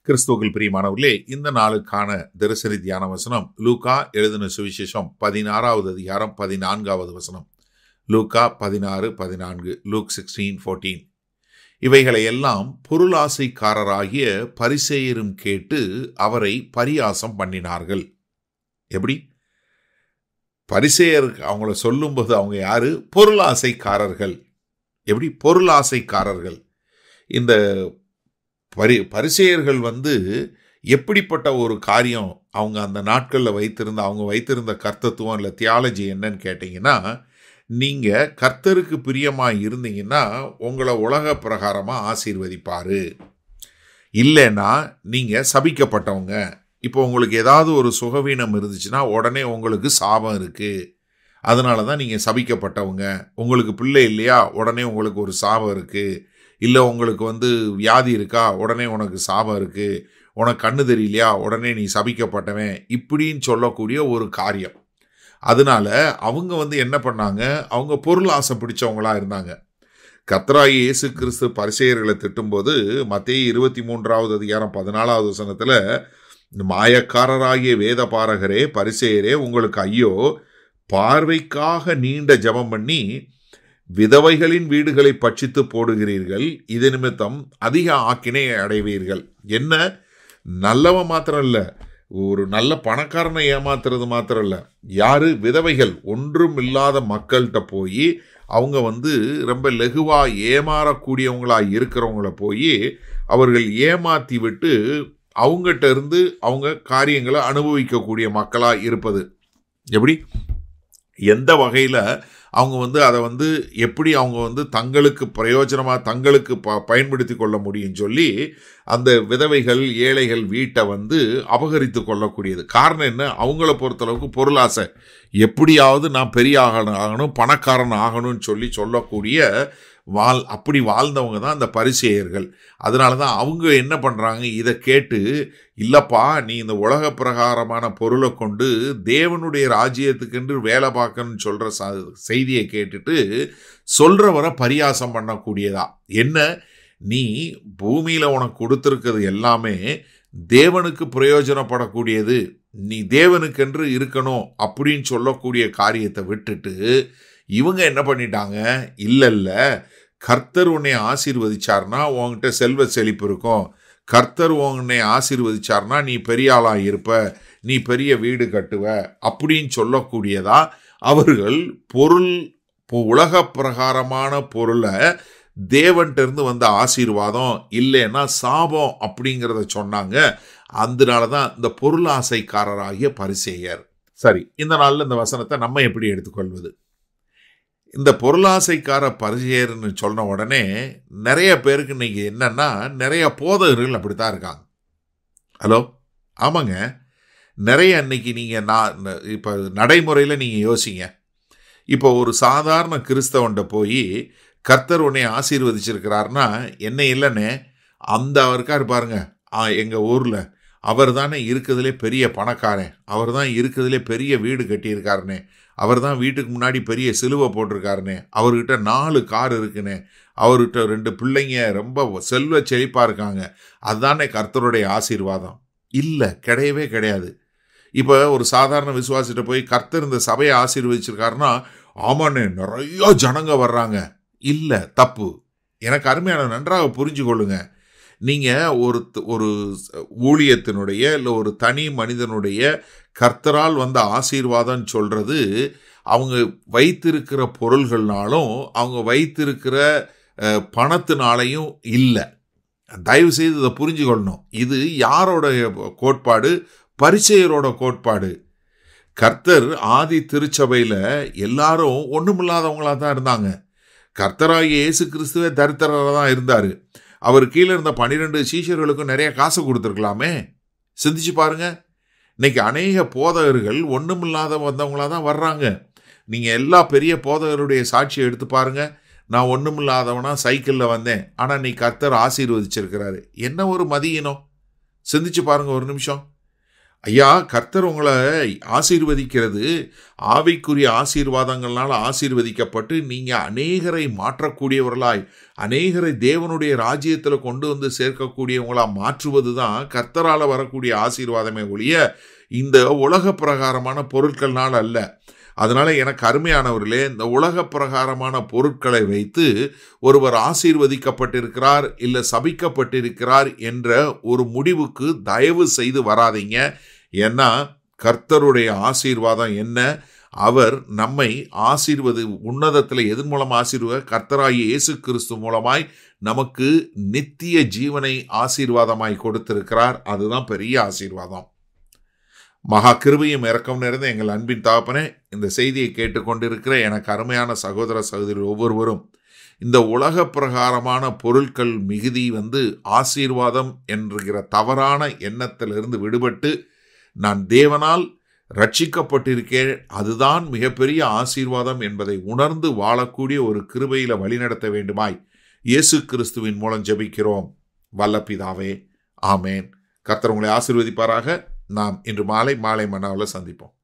கிறிஸ்துவுக்குள் பிரியமானவர்களே இந்த நாளுக்கான தினசரி தியான வசனம் லூகா எழுதின சுவிசேஷம் பதினாறாவது அதிகாரம் பதினான்காவது வசனம் லூகா பதினாறு பதினான்கு லூக் சிக்ஸ்டீன் ஃபோர்டீன் இவைகளை எல்லாம் பொருளாசைக்காரராகிய பரிசேயரும் கேட்டு அவரை பரியாசம் பண்ணினார்கள் எப்படி பரிசேயர் அவங்கள சொல்லும்போது அவங்க யாரு பொருளாசைக்காரர்கள் எப்படி பொருளாசைக்காரர்கள் இந்த பரி பரிசேயர்கள் வந்து எப்படிப்பட்ட ஒரு காரியம் அவங்க அந்த நாட்களில் வைத்திருந்த அவங்க வைத்திருந்த கர்த்தத்துவம் இல்லை தியாலஜி என்னன்னு கேட்டிங்கன்னா நீங்கள் கர்த்தருக்கு பிரியமாக இருந்தீங்கன்னா உங்களை உலக பிரகாரமாக ஆசீர்வதிப்பார் இல்லைன்னா நீங்கள் சபிக்கப்பட்டவங்க இப்போ உங்களுக்கு ஏதாவது ஒரு சுகவீனம் இருந்துச்சுன்னா உடனே உங்களுக்கு சாபம் இருக்குது அதனால தான் நீங்கள் சபிக்கப்பட்டவங்க உங்களுக்கு பிள்ளை இல்லையா உடனே உங்களுக்கு ஒரு சாபம் இருக்குது இல்லை உங்களுக்கு வந்து வியாதி இருக்கா உடனே உனக்கு சாபம் இருக்குது உனக்கு கண்ணு தெரியலையா உடனே நீ சபிக்கப்பட்டவன் இப்படின்னு சொல்லக்கூடிய ஒரு காரியம் அதனால அவங்க வந்து என்ன பண்ணாங்க அவங்க பொருள் ஆசை பிடிச்சவங்களா இருந்தாங்க கத்ராய் இயேசு கிறிஸ்து பரிசெயர்களை திட்டும்போது மத்திய இருபத்தி மூன்றாவது அதிகாரம் பதினாலாவது வசனத்தில் மாயக்காரராகிய வேத பாரகரே பரிசெயரே உங்களுக்கு ஐயோ பார்வைக்காக நீண்ட ஜபம் பண்ணி விதவைகளின் வீடுகளை பட்சித்து போடுகிறீர்கள் இது நிமித்தம் அதிக ஆக்கினை அடைவீர்கள் என்ன நல்லவன் மாத்திரம் இல்லை ஒரு நல்ல பணக்காரனை ஏமாத்துறது மாத்திரம் இல்லை யாரு விதவைகள் ஒன்றும் இல்லாத மக்கள்கிட்ட போய் அவங்க வந்து ரொம்ப லெகுவா ஏமாறக்கூடியவங்களா இருக்கிறவங்கள போய் அவர்கள் ஏமாத்தி விட்டு அவங்ககிட்ட இருந்து அவங்க காரியங்களை அனுபவிக்கக்கூடிய மக்களாக இருப்பது எப்படி எந்த வகையில் அவங்க வந்து அதை வந்து எப்படி அவங்க வந்து தங்களுக்கு பிரயோஜனமாக தங்களுக்கு ப பயன்படுத்தி கொள்ள முடியும்னு சொல்லி அந்த விதவைகள் ஏழைகள் வீட்டை வந்து அபகரித்து கொள்ளக்கூடியது காரணம் என்ன அவங்கள பொறுத்தளவுக்கு பொருளாசை எப்படியாவது நான் பெரிய ஆகணும் ஆகணும் பணக்காரன் ஆகணும்னு சொல்லி சொல்லக்கூடிய வாழ் அப்படி வாழ்ந்தவங்க தான் அந்த பரிசெயர்கள் அதனால தான் அவங்க என்ன பண்ணுறாங்க இதை கேட்டு இல்லைப்பா நீ இந்த உலக பிரகாரமான பொருளை கொண்டு தேவனுடைய ராஜ்யத்துக்கென்று வேலை பார்க்கணும்னு சொல்கிற ச செய்தியை கேட்டுட்டு சொல்கிறவரை பரியாசம் பண்ணக்கூடியதா என்ன நீ பூமியில் உனக்கு கொடுத்துருக்கிறது எல்லாமே தேவனுக்கு பிரயோஜனப்படக்கூடியது நீ தேவனுக்கென்று இருக்கணும் அப்படின்னு சொல்லக்கூடிய காரியத்தை விட்டுட்டு இவங்க என்ன பண்ணிட்டாங்க இல்லை இல்லை கர்த்தர் உன்னை ஆசீர்வதிச்சார்னா உன்கிட்ட செல்வ செழிப்பு இருக்கும் கர்த்தர் உன்னை ஆசீர்வதிச்சார்னா நீ பெரிய ஆளாக இருப்ப நீ பெரிய வீடு கட்டுவ அப்படின்னு சொல்லக்கூடியதா அவர்கள் பொருள் உலக பிரகாரமான பொருளை தேவன்கிட்ட வந்த ஆசீர்வாதம் இல்லைன்னா சாபம் அப்படிங்கிறத சொன்னாங்க அதனால தான் இந்த பொருளாசைக்காரராகிய பரிசேயர் சரி இந்த நாளில் இந்த வசனத்தை நம்ம எப்படி எடுத்துக்கொள்வது இந்த பொருளாசைக்கார பரிசெயர்னு சொன்ன உடனே நிறைய பேருக்கு இன்னைக்கு என்னன்னா நிறைய போதகர்கள் அப்படித்தான் இருக்காங்க ஹலோ ஆமாங்க நிறைய இன்னைக்கு நீங்கள் நான் இப்போ நடைமுறையில் நீங்கள் யோசிங்க இப்போ ஒரு சாதாரண கிறிஸ்தவன்ட்ட போய் கர்த்தர் உன்னை ஆசீர்வதிச்சிருக்கிறாருன்னா என்ன இல்லைன்னு அந்த அவருக்காரு பாருங்க எங்கள் ஊரில் அவர் தானே இருக்கிறதுலே பெரிய பணக்காரன் அவர் தான் இருக்கிறதுலே பெரிய வீடு கட்டியிருக்காருனே அவர் தான் வீட்டுக்கு முன்னாடி பெரிய சிலுவை போட்டிருக்காருனே அவர்கிட்ட நாலு கார் இருக்குனே அவர்கிட்ட ரெண்டு பிள்ளைங்க ரொம்ப செல்வ செழிப்பாக இருக்காங்க அதுதானே கர்த்தருடைய ஆசீர்வாதம் இல்லை கிடையவே கிடையாது இப்போ ஒரு சாதாரண விசுவாசிட்ட போய் கர்த்தர் இந்த சபையை ஆசீர்வதிச்சிருக்காருன்னா ஆமாண்ணே நிறைய ஜனங்க வர்றாங்க இல்லை தப்பு எனக்கு அருமையான நன்றாக புரிஞ்சு கொள்ளுங்க நீங்கள் ஒரு ஒரு ஊழியத்தினுடைய இல்லை ஒரு தனி மனிதனுடைய கர்த்தரால் வந்த ஆசீர்வாதம் சொல்கிறது அவங்க வைத்திருக்கிற பொருள்கள்னாலும் அவங்க வைத்திருக்கிற பணத்தினாலையும் இல்லை தயவு செய்து இதை புரிஞ்சுக்கொள்ளணும் இது யாரோட கோட்பாடு பரிச்செயரோட கோட்பாடு கர்த்தர் ஆதி திருச்சபையில் எல்லாரும் ஒன்றுமில்லாதவங்களாக தான் இருந்தாங்க கர்த்தராகிய இயேசு கிறிஸ்துவே தரித்திரராக தான் இருந்தார் அவர் கீழே இருந்த பன்னிரெண்டு சீஷர்களுக்கும் நிறைய காசு கொடுத்துருக்கலாமே சிந்திச்சு பாருங்க இன்னைக்கு அநேக போதகர்கள் ஒன்றுமில்லாத வந்தவங்களாக தான் வர்றாங்க நீங்கள் எல்லா பெரிய போதகருடைய சாட்சியை எடுத்து பாருங்க நான் ஒன்றுமில்லாதவனா சைக்கிளில் வந்தேன் ஆனால் நீ கர்த்தர் ஆசீர்வதிச்சிருக்கிறாரு என்ன ஒரு மதியினம் சிந்திச்சு பாருங்க ஒரு நிமிஷம் ஐயா கர்த்தர் உங்களை ஆசீர்வதிக்கிறது ஆவிக்குரிய ஆசீர்வாதங்கள்னால ஆசீர்வதிக்கப்பட்டு நீங்க அநேகரை மாற்றக்கூடியவர்களாய் அநேகரை தேவனுடைய ராஜ்யத்தில் கொண்டு வந்து சேர்க்கக்கூடியவங்களா மாற்றுவது தான் கர்த்தரால் வரக்கூடிய ஆசீர்வாதமே ஒழிய இந்த உலக பிரகாரமான பொருட்கள்னால அல்ல அதனால எனக்கு அருமையானவர்களே இந்த உலக பிரகாரமான பொருட்களை வைத்து ஒருவர் ஆசீர்வதிக்கப்பட்டிருக்கிறார் இல்லை சபிக்கப்பட்டிருக்கிறார் என்ற ஒரு முடிவுக்கு தயவு செய்து வராதீங்க ஏன்னா கர்த்தருடைய ஆசீர்வாதம் என்ன அவர் நம்மை ஆசீர்வது உன்னதத்தில் எதன் மூலம் ஆசீர்வ கர்த்தராகிய இயேசு கிறிஸ்து மூலமாய் நமக்கு நித்திய ஜீவனை ஆசீர்வாதமாய் கொடுத்திருக்கிறார் அதுதான் பெரிய ஆசீர்வாதம் மகா கிருபையும் இறக்கம் நிறைந்த எங்கள் அன்பின் தாப்பனே இந்த செய்தியை கேட்டுக்கொண்டிருக்கிற எனக்கு அருமையான சகோதர சகோதரி ஒவ்வொருவரும் இந்த உலக பிரகாரமான பொருட்கள் மிகுதி வந்து ஆசீர்வாதம் என்கிற தவறான எண்ணத்திலிருந்து விடுபட்டு நான் தேவனால் ரட்சிக்கப்பட்டிருக்கேன் அதுதான் மிகப்பெரிய ஆசீர்வாதம் என்பதை உணர்ந்து வாழக்கூடிய ஒரு கிருபையில வழிநடத்த வேண்டுமாய் இயேசு கிறிஸ்துவின் மூலம் ஜெபிக்கிறோம் வல்லபிதாவே ஆமேன் கர்த்தர் உங்களை ஆசீர்வதிப்பாராக நாம் இன்று மாலை மாலை மன்னாவில் சந்திப்போம்